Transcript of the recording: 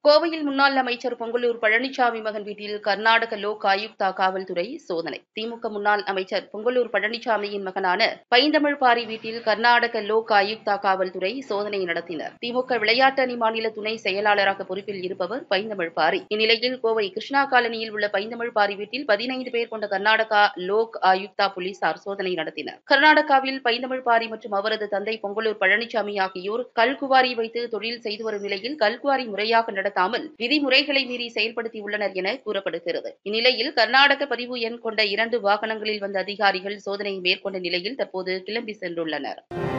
கோவையில் முன்னாள் அமைச்சர் பொங்கலூர் பழனிசாமி மகன் வீட்டில் கர்நாடக லோக் ஆயுக்தா காவல்துறை சோதனை திமுக முன்னாள் அமைச்சர் பொங்கலூர் பழனிசாமியின் மகனான பைந்தமிழ் பாரி வீட்டில் கர்நாடக லோக் ஆயுக்தா காவல்துறை சோதனை நடத்தினர் திமுக விளையாட்டு அணி மாநில துணை செயலாளராக பொறுப்பில் இருப்பவர் பைந்தமிழ் பாரி இந்நிலையில் கோவை கிருஷ்ணா காலனியில் உள்ள பைந்தமிழ் பாரி வீட்டில் பதினைந்து பேர் கொண்ட கர்நாடகா லோக் ஆயுக்தா போலீசார் சோதனை நடத்தினர் கர்நாடகாவில் பைந்தமிழ் பாரி மற்றும் அவரது தந்தை பொங்கலூர் பழனிசாமி ஆகியோர் கல்குவாரி வைத்து தொழில் செய்து வரும் நிலையில் கல்குவாரி முறையாக நடத்தாமல் விதிமுறைகளை மீறி செயல்படுத்தியுள்ளனர் என கூறப்படுகிறது இந்நிலையில் கர்நாடக பதிவு எண் கொண்ட இரண்டு வாகனங்களில் வந்த அதிகாரிகள் சோதனை மேற்கொண்ட நிலையில் தற்போது கிளம்பி சென்றுள்ளனர்